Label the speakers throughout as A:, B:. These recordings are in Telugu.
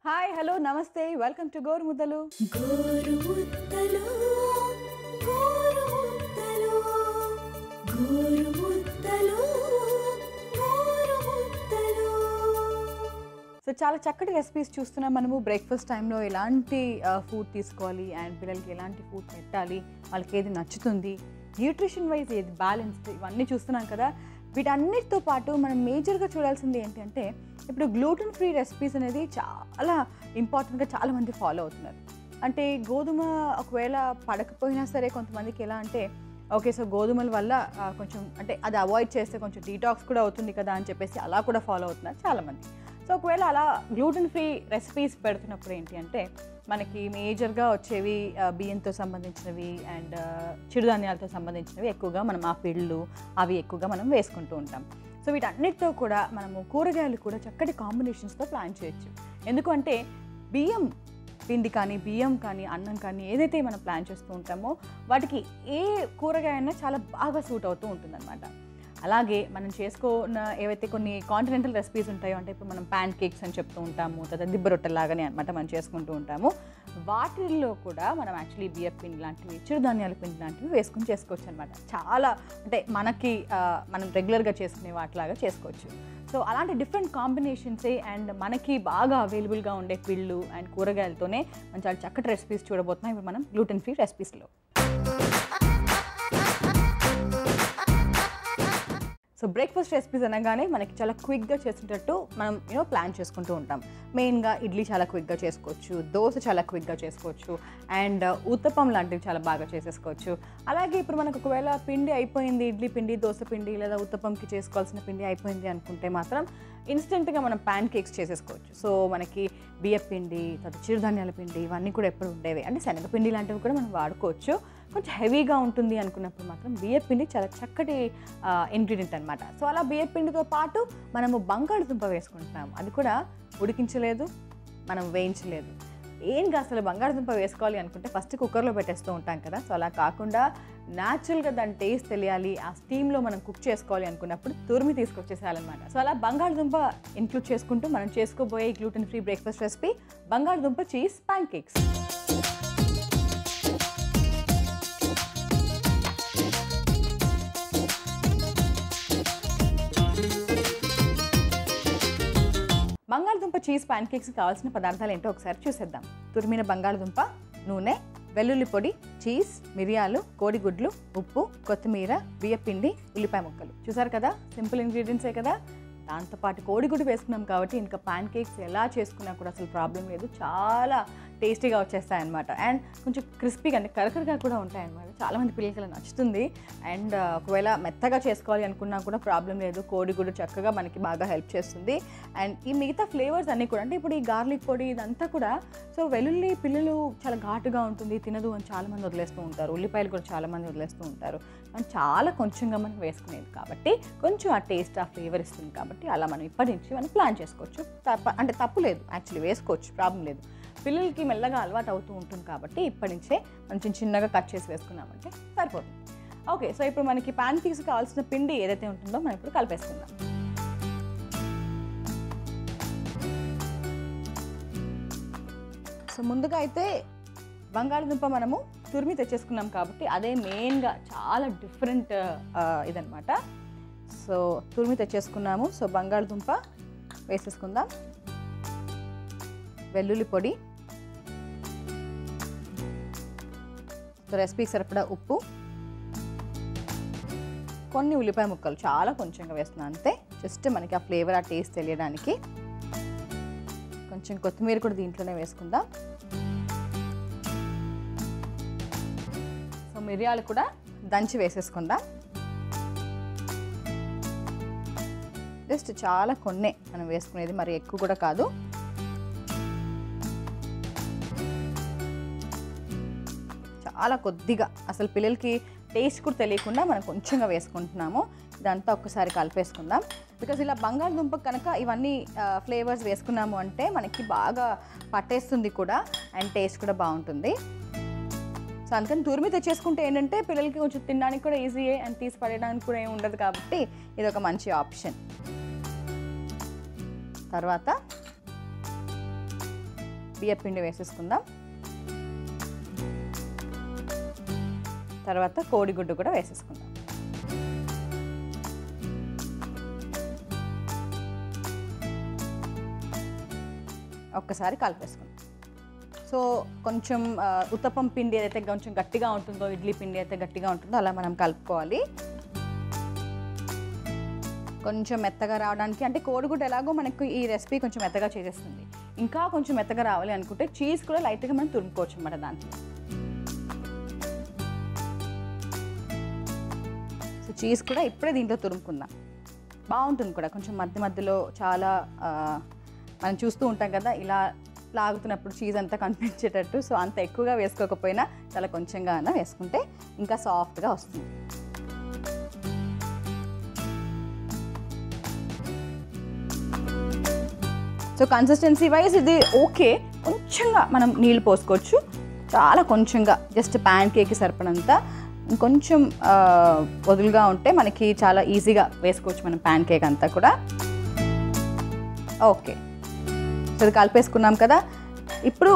A: హాయ్ హలో నమస్తే welcome to Goru Muddalu
B: గోరుముద్దలు గోరుముద్దలు గోరుముద్దలు గోరుముద్దలు
A: so చాలా చక్కటి రెసిపీస్ చూస్తున్నాం మనము బ్రేక్ఫాస్ట్ టైంలో ఎలాంటి ఫుడ్ తీసుకోవాలి అండ్ పిల్లలకి ఎలాంటి ఫుడ్ పెట్టాలి వాళ్ళకి ఏది నచ్చుతుంది న్యూట్రిషన్ వైజ్ ఏది బ్యాలెన్స్డ్ ఇవన్నీ చూస్తున్నాం కదా వీటన్నిటితో పాటు మనం మేజర్గా చూడాల్సింది ఏంటి అంటే ఇప్పుడు గ్లూటెన్ ఫ్రీ రెసిపీస్ అనేది చాలా ఇంపార్టెంట్గా చాలా మంది ఫాలో అవుతున్నారు అంటే గోధుమ ఒకవేళ పడకపోయినా సరే కొంతమందికి ఎలా అంటే ఓకే సో గోధుమల వల్ల ఆ, కొంచెం అంటే అది అవాయిడ్ చేస్తే కొంచెం డీటాక్స్ కూడా అవుతుంది కదా అని చెప్పేసి అలా కూడా ఫాలో అవుతున్నారు చాలామంది సో ఒకవేళ అలా గ్లూటెన్ ఫ్రీ రెసిపీస్ పెడుతున్నప్పుడు ఏంటి అంటే మనకి మేజర్గా వచ్చేవి ఆ, బియ్యంతో సంబంధించినవి అండ్ చిరుధాన్యాలతో సంబంధించినవి ఎక్కువగా మనం ఆ పిళ్ళు అవి ఎక్కువగా మనం వేసుకుంటూ ఉంటాం సో వీటన్నిటితో కూడా మనము కూరగాయలు కూడా చక్కటి కాంబినేషన్స్తో ప్లాన్ చేయొచ్చు ఎందుకంటే బియ్యం పిండి కానీ బియ్యం కానీ అన్నం కానీ ఏదైతే మనం ప్లాన్ చేస్తూ ఉంటామో వాటికి ఏ కూరగాయ అయినా చాలా బాగా సూట్ అవుతూ ఉంటుందన్నమాట అలాగే మనం చేసుకున్న ఏవైతే కొన్ని కాంటినెంటల్ రెసిపీస్ ఉంటాయో అంటే ఇప్పుడు మనం ప్యాన్ కేక్స్ అని చెప్తూ ఉంటాము తర్వాత దిబ్బ రొట్టెలాగానే అనమాట మనం చేసుకుంటూ ఉంటాము వాటిల్లో కూడా మనం యాక్చువల్లీ బియ్యం పిండి లాంటివి చిరుధాన్యాల పిండి లాంటివి వేసుకుని చేసుకోవచ్చు అనమాట చాలా అంటే మనకి ఆ, మనం రెగ్యులర్గా చేసుకునే వాటిలాగా చేసుకోవచ్చు సో అలాంటి డిఫరెంట్ కాంబినేషన్సే అండ్ మనకి బాగా అవైలబుల్గా ఉండే పిళ్ళు అండ్ కూరగాయలతోనే మనం చాలా చక్కటి రెసిపీస్ చూడబోతున్నాం ఇప్పుడు మనం గ్లూటెన్ ఫ్రీ రెసిపీస్లో సో బ్రేక్ఫాస్ట్ రెసిపీస్ అనగానే మనకి చాలా క్విక్గా చేసేటట్టు మనం యూనో ప్లాన్ చేసుకుంటూ ఉంటాం మెయిన్గా ఇడ్లీ చాలా క్విక్గా చేసుకోవచ్చు దోశ చాలా క్విక్గా చేసుకోవచ్చు అండ్ ఉత్తపం లాంటివి చాలా బాగా చేసేసుకోవచ్చు అలాగే ఇప్పుడు మనకు ఒకవేళ పిండి అయిపోయింది ఇడ్లీ పిండి దోశ పిండి లేదా ఉత్తపంకి చేసుకోవాల్సిన పిండి అయిపోయింది అనుకుంటే మాత్రం ఇన్స్టెంట్గా మనం ప్యాన్ కేక్స్ చేసేసుకోవచ్చు సో మనకి బియ్య పిండి తర్వాత చిరుధాన్యాల పిండి ఇవన్నీ కూడా ఎప్పుడు ఉండేవి అంటే శనగపిండి లాంటివి కూడా మనం వాడుకోవచ్చు కొంచెం హెవీగా ఉంటుంది అనుకున్నప్పుడు మాత్రం బియ్య పిండి చాలా చక్కటి ఇంగ్రీడియంట్ అనమాట సో అలా బియ్య పిండితో పాటు మనము బంగాళదుంప వేసుకుంటున్నాం అది కూడా ఉడికించలేదు మనం వేయించలేదు ఏంగా అసలు బంగాళదుంప వేసుకోవాలి అనుకుంటే ఫస్ట్ కుక్కర్లో పెట్టేస్తూ ఉంటాం కదా సో అలా కాకుండా న్యాచురల్గా దాని టేస్ట్ తెలియాలి ఆ స్టీమ్లో మనం కుక్ చేసుకోవాలి అనుకున్నప్పుడు తురిమి తీసుకొచ్చేసేయాలన్నమాట సో అలా బంగాళదుంప ఇంక్లూడ్ చేసుకుంటూ మనం చేసుకోబోయే గ్లూటెన్ ఫ్రీ బ్రేక్ఫాస్ట్ రెసిపీ బంగాళదుంప చీజ్ ప్యాన్ కేక్స్ బంగాళదుంప చీజ్ ప్యాన్ కేక్స్ కావాల్సిన పదార్థాలు ఏంటో ఒకసారి చూసేద్దాం తురిమిన బంగాళదుంప నూనె వెల్లుల్లి పొడి చీజ్ మిరియాలు కోడిగుడ్లు ఉప్పు కొత్తిమీర బియ్యపిండి ఉల్లిపాయ ముక్కలు చూసారు కదా సింపుల్ ఇంగ్రీడియంట్సే కదా దాంతోపాటు కోడిగుడ్డు వేసుకున్నాం కాబట్టి ఇంకా ప్యాన్ కేక్స్ ఎలా చేసుకున్నా కూడా అసలు ప్రాబ్లం లేదు చాలా టేస్టీగా వచ్చేస్తాయి అనమాట అండ్ కొంచెం క్రిస్పీగా అంటే కరకరగా కూడా ఉంటాయి అనమాట చాలామంది పిల్లలకి అలా నచ్చుతుంది అండ్ ఒకవేళ మెత్తగా చేసుకోవాలి అనుకున్నా కూడా ప్రాబ్లం లేదు కోడిగుడ్డు చక్కగా మనకి బాగా హెల్ప్ చేస్తుంది అండ్ ఈ మిగతా ఫ్లేవర్స్ అన్నీ కూడా అంటే ఇప్పుడు ఈ గార్లిక్ పొడి ఇదంతా కూడా సో వెల్లుల్లి పిల్లలు చాలా ఘాటుగా ఉంటుంది తినదు అని చాలామంది వదిలేస్తూ ఉంటారు ఉల్లిపాయలు కూడా చాలామంది వదిలేస్తూ ఉంటారు మనం చాలా కొంచెంగా మనం వేసుకునేది కాబట్టి కొంచెం ఆ టేస్ట్ ఆ ఫ్లేవర్ ఇస్తుంది కాబట్టి అలా మనం ఇప్పటి నుంచి మనం ప్లాన్ చేసుకోవచ్చు తప్ప అంటే తప్పు లేదు యాక్చువల్లీ వేసుకోవచ్చు ప్రాబ్లం లేదు పిల్లలకి మెల్లగా అలవాటు అవుతూ ఉంటుంది కాబట్టి ఇప్పటి నుంచే మనం చిన్న చిన్నగా కట్ చేసి వేసుకున్నామంటే సరిపోతుంది ఓకే సో ఇప్పుడు మనకి ప్యాన్ కేక్స్ కావాల్సిన పిండి ఏదైతే ఉంటుందో మనం ఇప్పుడు కలిపేసుకుందాం సో ముందుగా అయితే బంగాళదుంప మనము తురిమి తెచ్చేసుకున్నాం కాబట్టి అదే మెయిన్గా చాలా డిఫరెంట్ ఇదనమాట సో తురిమి తెచ్చేసుకున్నాము సో బంగాళదుంప వేసేసుకుందాం వెల్లుల్లి పొడి సో రెసిపీకి సరిపడా ఉప్పు కొన్ని ఉల్లిపాయ ముక్కలు చాలా కొంచెంగా వేస్తున్నాను అంతే జస్ట్ మనకి ఆ ఫ్లేవర్ ఆ టేస్ట్ తెలియడానికి కొంచెం కొత్తిమీర కూడా దీంట్లోనే వేసుకుందాం సో మిరియాలు కూడా దంచి వేసేసుకుందాం జస్ట్ చాలా కొన్నే మనం వేసుకునేది మరి ఎక్కువ కూడా కాదు చాలా కొద్దిగా అసలు పిల్లలకి టేస్ట్ కూడా తెలియకుండా మనం కొంచెంగా వేసుకుంటున్నాము ఇదంతా ఒక్కసారి కలిపేసుకుందాం బికాజ్ ఇలా బంగాళదుంప కనుక ఇవన్నీ ఫ్లేవర్స్ వేసుకున్నాము అంటే మనకి బాగా పట్టేస్తుంది కూడా అండ్ టేస్ట్ కూడా బాగుంటుంది సో అందుకని తురిమి తెచ్చేసుకుంటే ఏంటంటే పిల్లలకి కొంచెం తినడానికి కూడా ఈజీయే అండ్ తీసి పడేయడానికి కూడా ఏమి ఉండదు కాబట్టి ఇది ఒక మంచి ఆప్షన్ తర్వాత బియ్య పిండి వేసేసుకుందాం తర్వాత కోడిగుడ్డు కూడా వేసేసుకుందాం ఒక్కసారి కలిపేసుకుందాం సో కొంచెం ఆ, ఉత్తప్పం పిండి ఏదైతే కొంచెం గట్టిగా ఉంటుందో ఇడ్లీ పిండి అయితే గట్టిగా ఉంటుందో అలా మనం కలుపుకోవాలి కొంచెం మెత్తగా రావడానికి అంటే కోడిగుడ్డు ఎలాగో మనకు ఈ రెసిపీ కొంచెం మెత్తగా చేసేస్తుంది ఇంకా కొంచెం మెత్తగా రావాలి అనుకుంటే చీజ్ కూడా లైట్గా మనం తురుముకోవచ్చు అన్నమాట దాంట్లో సో చీజ్ కూడా ఇప్పుడే దీంట్లో తురుముకుందాం బాగుంటుంది కూడా కొంచెం మధ్య మధ్యలో చాలా ఆ, మనం చూస్తూ ఉంటాం కదా ఇలా లాగుతున్నప్పుడు చీజ్ అంతా కనిపించేటట్టు సో అంత ఎక్కువగా వేసుకోకపోయినా చాలా కొంచెంగా అన్న వేసుకుంటే ఇంకా సాఫ్ట్గా వస్తుంది సో కన్సిస్టెన్సీ వైజ్ ఇది ఓకే కొంచెంగా మనం నీళ్ళు పోసుకోవచ్చు చాలా కొంచెంగా జస్ట్ ప్యాన్ కేక్కి సరిపడంత ఇంకొంచెం ఆ, వదులుగా ఉంటే మనకి చాలా ఈజీగా వేసుకోవచ్చు మనం ప్యాన్ కేక్ అంతా కూడా ఓకే సో ఇది కలిపేసుకున్నాం కదా ఇప్పుడు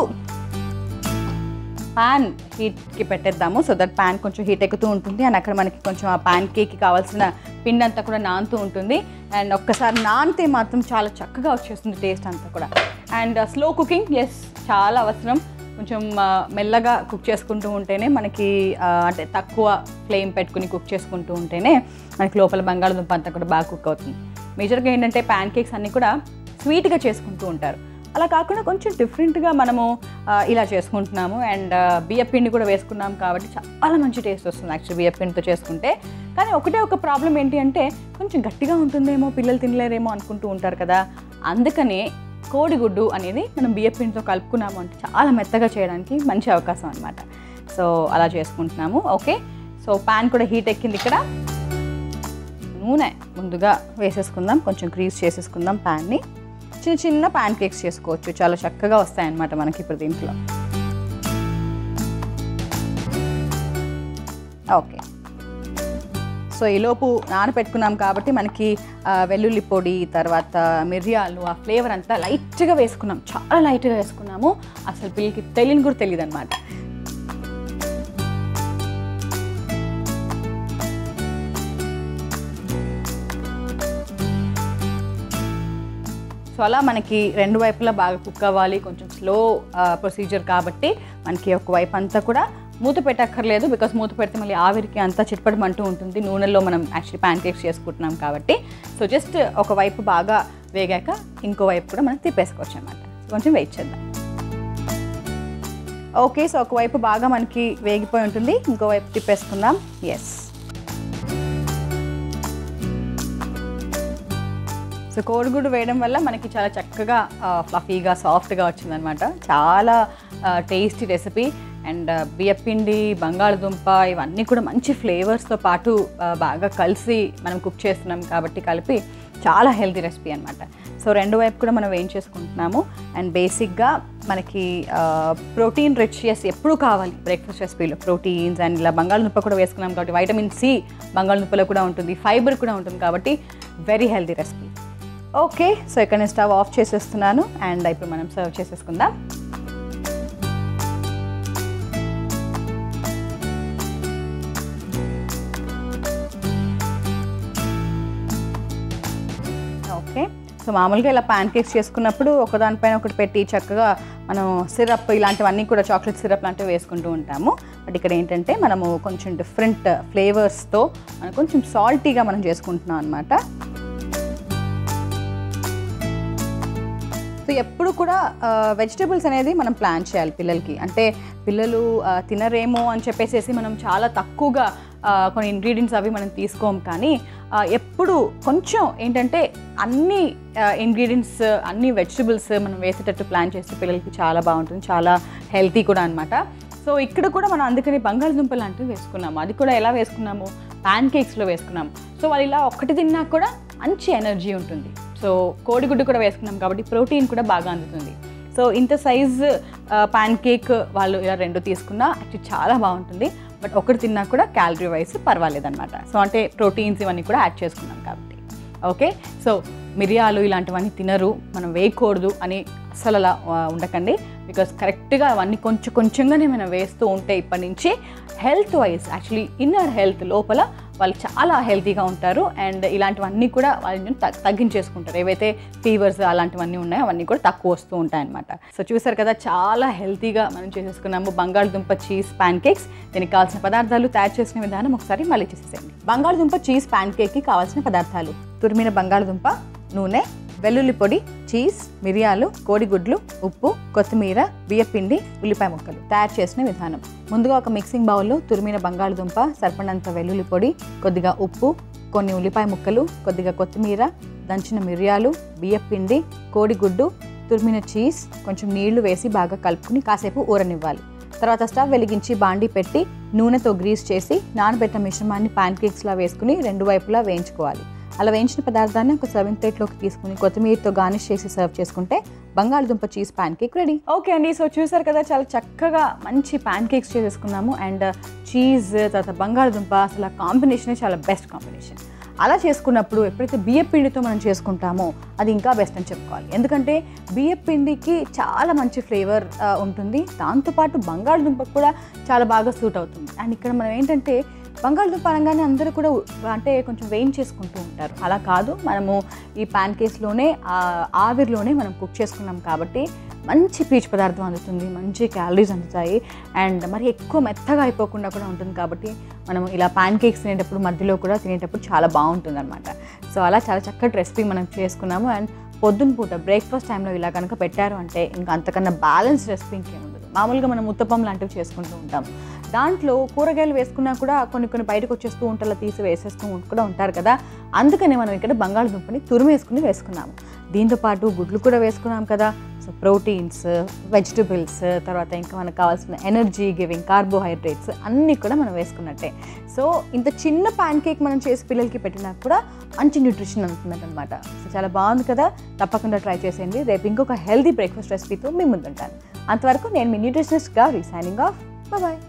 A: పాన్ హీట్కి పెట్టేద్దాము సో దట్ పాన్ కొంచెం హీట్ ఎక్కుతూ ఉంటుంది అండ్ అక్కడ మనకి కొంచెం ఆ పాన్ కేక్కి కావాల్సిన పిండి అంతా కూడా నానుతూ ఉంటుంది అండ్ ఒక్కసారి నానితే మాత్రం చాలా చక్కగా వచ్చేస్తుంది టేస్ట్ అంతా కూడా అండ్ స్లో కుకింగ్ ఎస్ చాలా అవసరం కొంచెం ఆ, మెల్లగా కుక్ చేసుకుంటూ ఉంటేనే మనకి ఆ, అంటే తక్కువ ఫ్లేమ్ పెట్టుకుని కుక్ చేసుకుంటూ ఉంటేనే మనకి లోపల బంగాళదుంప అంతా కూడా బాగా కుక్ అవుతుంది మేజర్గా ఏంటంటే ప్యాన్ కేక్స్ అన్నీ కూడా స్వీట్గా చేసుకుంటూ ఉంటారు అలా కాకుండా కొంచెం డిఫరెంట్గా మనము ఆ, ఇలా చేసుకుంటున్నాము అండ్ బియ్య పిండి కూడా వేసుకున్నాం కాబట్టి చాలా మంచి టేస్ట్ వస్తుంది యాక్చువల్లీ బియ్య పిండితో చేసుకుంటే కానీ ఒకటే ఒక ప్రాబ్లం ఏంటి అంటే కొంచెం గట్టిగా ఉంటుందేమో పిల్లలు తినలేరేమో అనుకుంటూ ఉంటారు కదా అందుకనే కోడిగుడ్డు అనేది మనం బియ్య పిండితో కలుపుకున్నాము అంటే చాలా మెత్తగా చేయడానికి మంచి అవకాశం అనమాట సో అలా చేసుకుంటున్నాము ఓకే సో ప్యాన్ కూడా హీట్ ఎక్కింది ఇక్కడ నూనె ముందుగా వేసేసుకుందాం కొంచెం క్రీజ్ చేసేసుకుందాం ప్యాన్ని చిన్న చిన్న ప్యాన్ కేక్స్ చేసుకోవచ్చు చాలా చక్కగా వస్తాయన్నమాట మనకి ఇప్పుడు దీంట్లో ఓకే సో ఈలోపు నానపెట్టుకున్నాం కాబట్టి మనకి ఆ, వెల్లుల్లి పొడి తర్వాత మిరియాలు ఆ ఫ్లేవర్ అంతా లైట్గా వేసుకున్నాం చాలా లైట్గా వేసుకున్నాము అసలు పిల్లలకి తెలియని కూడా తెలియదు అనమాట సో అలా మనకి రెండు వైపులా బాగా కుక్ అవ్వాలి కొంచెం స్లో ప్రొసీజర్ కాబట్టి మనకి ఒక వైపు అంతా కూడా మూత పెట్టక్కర్లేదు బికాస్ మూత పెడితే మళ్ళీ ఆవిరికి అంతా చిట్పడమంటూ ఉంటుంది నూనెలో మనం యాక్చువల్లీ ప్యాన్ కేక్స్ చేసుకుంటున్నాం కాబట్టి సో జస్ట్ ఒక వైపు బాగా వేగాక ఇంకో వైపు కూడా మనం తిప్పేసుకోవచ్చు అనమాట కొంచెం వెయిట్ చేద్దాం ఓకే సో ఒకవైపు బాగా మనకి వేగిపోయి ఉంటుంది ఇంకో వైపు తిప్పేసుకుందాం ఎస్ సో కోడిగుడ్డు వేయడం వల్ల మనకి చాలా చక్కగా ఫ్లఫీగా సాఫ్ట్గా వచ్చిందనమాట చాలా టేస్టీ రెసిపీ అండ్ బియ్యపిండి బంగాళదుంప ఇవన్నీ కూడా మంచి ఫ్లేవర్స్తో పాటు ఆ, బాగా కలిసి మనం కుక్ చేస్తున్నాం కాబట్టి కలిపి చాలా హెల్తీ రెసిపీ అనమాట సో రెండు వైపు కూడా మనం వేయించేసుకుంటున్నాము అండ్ బేసిక్గా మనకి ప్రోటీన్ రిచ్ ఎస్ ఎప్పుడు కావాలి బ్రేక్ఫాస్ట్ రెసిపీలో ప్రోటీన్స్ అండ్ ఇలా బంగాళదుంప కూడా వేసుకున్నాం కాబట్టి వైటమిన్ సి బంగాళదుంపలో కూడా ఉంటుంది ఫైబర్ కూడా ఉంటుంది కాబట్టి very healthy recipe okay so ఇక్కడ నేను స్టవ్ ఆఫ్ చేసేస్తున్నాను అండ్ ఇప్పుడు మనం సర్వ్ చేసేసుకుందాం ఓకే సో మామూలుగా ఇలా ప్యాన్ కేక్స్ చేసుకున్నప్పుడు ఒకదానిపైన ఒకటి పెట్టి చక్కగా మనం సిరప్ ఇలాంటివన్నీ కూడా చాక్లెట్ సిరప్ లాంటివి వేసుకుంటూ ఉంటాము బట్ ఇక్కడ ఏంటంటే మనము కొంచెం డిఫరెంట్ ఫ్లేవర్స్తో మనం కొంచెం సాల్టీగా మనం చేసుకుంటున్నాం అనమాట సో ఎప్పుడు కూడా వెజిటేబుల్స్ అనేది మనం ప్లాన్ చేయాలి పిల్లలకి అంటే పిల్లలు ఆ, తినరేమో అని చెప్పేసేసి మనం చాలా తక్కువగా ఆ, కొన్ని ఇంగ్రీడియంట్స్ అవి మనం తీసుకోము కానీ ఆ, ఎప్పుడు కొంచెం ఏంటంటే అన్ని ఇంగ్రీడియంట్స్ అన్ని వెజిటబుల్స్ మనం వేసేటట్టు ప్లాన్ చేస్తే పిల్లలకి చాలా బాగుంటుంది చాలా హెల్తీ కూడా అనమాట సో ఇక్కడ కూడా మనం అందుకని బంగాళదుంప లాంటివి వేసుకున్నాము అది కూడా ఎలా వేసుకున్నాము ప్యాన్ కేక్స్లో వేసుకున్నాము సో వాళ్ళు ఇలా ఒక్కటి తిన్నా కూడా మంచి ఎనర్జీ ఉంటుంది సో కోడిగుడ్డు కూడా వేసుకున్నాం కాబట్టి ప్రోటీన్ కూడా బాగా అందుతుంది సో ఇంత సైజ్ ప్యాన్ కేక్ వాళ్ళు ఇలా రెండు తీసుకున్నా యాక్చువల్లీ చాలా బాగుంటుంది బట్ ఒకటి తిన్నా కూడా క్యాలరీ వైజ్ పర్వాలేదన్నమాట సో అంటే ప్రోటీన్స్ ఇవన్నీ కూడా యాడ్ చేసుకున్నాం కాబట్టి ఓకే సో మిరియాలు ఇలాంటివన్నీ తినరు మనం వేయకూడదు అని అస్సలు అలా ఆ, ఉండకండి బికాస్ కరెక్ట్గా అవన్నీ కొంచెం కొంచెంగానే మనం వేస్తూ ఉంటే ఇప్పటి నుంచి health wise actually inner health లోపల వాళ్ళు చాలా హెల్తీగా ఉంటారు అండ్ ఇలాంటివన్నీ కూడా వాళ్ళని తగ్- తగ్గించేసుకుంటారు ఏవైతే ఫీవర్స్ అలాంటివన్నీ ఉన్నాయో అవన్నీ కూడా తక్కువ వస్తూ ఉంటాయన్నమాట సో చూసారు కదా చాలా హెల్తీగా మనం చేసేసుకున్నాము బంగాళదుంప చీజ్ ప్యాన్ కేక్స్ దీనికి కావాల్సిన పదార్థాలు తయారు చేసిన విధానం ఒకసారి మళ్ళీ చేసేసేయండి బంగాళదుంప చీజ్ ప్యాన్ కేక్కి కావాల్సిన పదార్థాలు తురిమిన బంగాళదుంప నూనె వెల్లుల్లి పొడి చీజ్ మిరియాలు కోడిగుడ్లు ఉప్పు కొత్తిమీర బియ్యపిండి ఉల్లిపాయ ముక్కలు తయారు చేసిన విధానం ముందుగా ఒక మిక్సింగ్ బౌల్లో తురిమిన బంగాళదుంప సరిపడినంత వెల్లుల్లి పొడి కొద్దిగా ఉప్పు కొన్ని ఉల్లిపాయ ముక్కలు కొద్దిగా కొత్తిమీర దంచిన మిరియాలు బియ్యపిండి కోడిగుడ్డు తురిమిన చీజ్ కొంచెం నీళ్లు వేసి బాగా కలుపుకుని కాసేపు ఊరనివ్వాలి తర్వాత స్టవ్ వెలిగించి బాండి పెట్టి నూనెతో గ్రీస్ చేసి నానబెట్టిన మిశ్రమాన్ని ప్యాన్ కేక్స్లా వేసుకుని రెండు వైపులా వేయించుకోవాలి అలా వేయించిన పదార్థాన్ని ఒక సర్వింగ్ ప్లేట్లోకి తీసుకుని కొత్తిమీరతో గార్నిష్ చేసి సర్వ్ చేసుకుంటే బంగాళదుంప cheese pancake ready okay అండి సో చూసారు కదా చాలా చక్కగా మంచి ప్యాన్ కేక్స్ చేసేసుకున్నాము అండ్ చీజ్ తర్వాత బంగాళదుంప అసలు ఆ కాంబినేషనే చాలా బెస్ట్ కాంబినేషన్ అలా చేసుకున్నప్పుడు ఎప్పుడైతే బియ్యం పిండితో మనం చేసుకుంటామో అది ఇంకా బెస్ట్ అని చెప్పుకోవాలి ఎందుకంటే బియ్యం పిండికి చాలా మంచి ఫ్లేవర్ ఉంటుంది దాంతోపాటు బంగాళదుంప కూడా చాలా బాగా సూట్ అవుతుంది అండ్ ఇక్కడ మనం ఏంటంటే బంగాళదుంప అనగానే అందరూ కూడా ఉ- అంటే కొంచెం వేయించేసుకుంటూ ఉంటారు అలా కాదు మనము ఈ ప్యాన్ కేస్లోనే ఆవిరిలోనే మనం కుక్ చేసుకున్నాం కాబట్టి మంచి పీచు పదార్థం అందుతుంది మంచి క్యాలరీస్ అందుతాయి అండ్ మరి ఎక్కువ మెత్తగా అయిపోకుండా కూడా ఉంటుంది కాబట్టి మనం ఇలా ప్యాన్ కేక్స్ తినేటప్పుడు మధ్యలో కూడా తినేటప్పుడు చాలా బాగుంటుంది అనమాట సో అలా చాలా చక్కటి రెసిపీ మనం చేసుకున్నాము అండ్ పొద్దున పూట బ్రేక్ఫాస్ట్ టైంలో ఇలా కనుక పెట్టారు అంటే ఇంకా అంతకన్నా బ్యాలెన్స్ రెసిపీ ఇంకేముండదు మామూలుగా మనం ఉత్తపం లాంటివి చేసుకుంటూ ఉంటాం దాంట్లో కూరగాయలు వేసుకున్నా కూడా కొన్ని కొన్ని బయటకు వచ్చేస్తూ ఉంటారు అలా తీసి వేసేస్తూ కూడా ఉంటారు కదా అందుకనే మనం ఇక్కడ బంగాళదుంపని తురిమేసుకుని వేసుకున్నాము దీంతో పాటు గుడ్లు కూడా వేసుకున్నాం కదా సో ప్రోటీన్స్ వెజిటబుల్స్ తర్వాత ఇంకా మనకు కావాల్సిన ఎనర్జీ గివింగ్ కార్బోహైడ్రేట్స్ అన్నీ కూడా మనం వేసుకున్నట్టే సో ఇంత చిన్న ప్యాన్ కేక్ మనం చేసి పిల్లలకి పెట్టినా కూడా మంచి న్యూట్రిషన్ అందుతుంది అనమాట సో చాలా బాగుంది కదా తప్పకుండా ట్రై చేసేయండి రేపు ఇంకొక హెల్తీ బ్రేక్ఫాస్ట్ రెసిపీతో మీ ముందుంటాను అంతవరకు నేను మీ న్యూట్రిషనిస్ట్గా రీసైనింగ్ ఆఫ్ బాయ్